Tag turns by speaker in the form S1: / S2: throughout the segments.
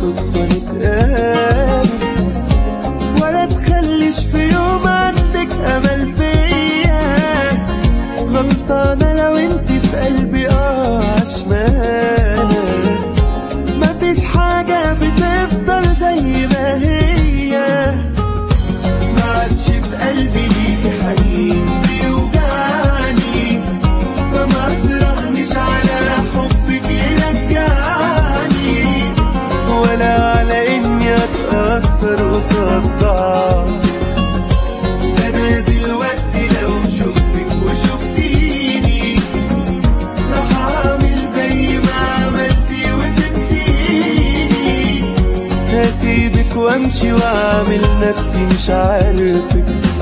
S1: صدفة نتقابل ولا تخليش في يوم عندك امل فيا غلطانة لو انت في قلبي اه عشمانة مفيش حاجة بتفضل زي ما هي ما عادش في قلبي ليكي حنين بيوجعني فما تراهنيش على حبك يرجعني ولا على اني اتأثر قصاد ضعف انا دلوقتي لو شفتك وشفتيني راح اعمل زي ما عملتي وسبتيني هسيبك وامشي واعمل نفسي مش عارفك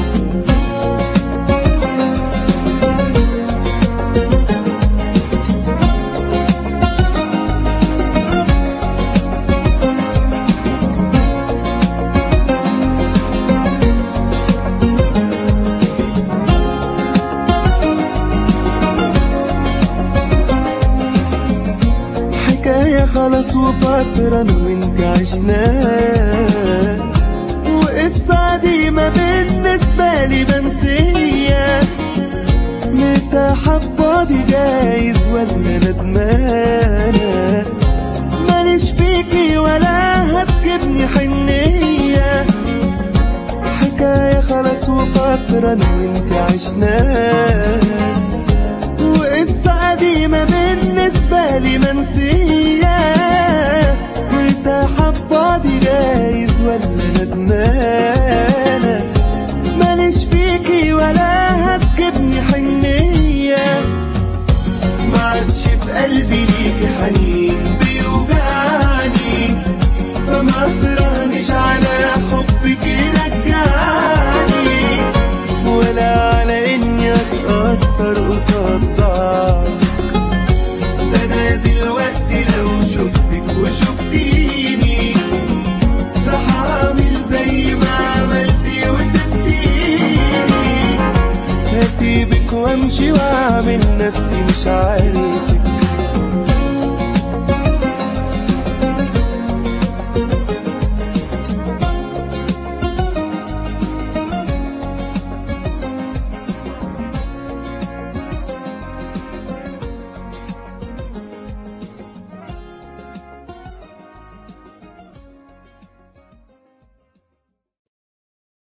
S1: حكاية خلاص وفترة أنا وانت عشناها وقصة قديمة بالنسبة لي منسية مرتاحة ببعدي جايز ولا ندمانة ماليش فيكي ولا هتجيبني حنية حكاية خلاص وفترة أنا وانت عشناها وقصة قديمة بالنسبة لي منسية مرتاحة ببعدي جايز ولا ندمانة ماليش فيكي ولا هتجيبني حنية ما عادش في قلبي ليكي حنين بيوجعني فما تراهنيش على حبك يرجعني ولا على اني اتأثر قصاد ضعف ده انا دلوقتي لو شفتك وشفتيني راح اعمل زي ما عملتي وسبتيني هسيبك وامشي واعمل نفسي مش عارف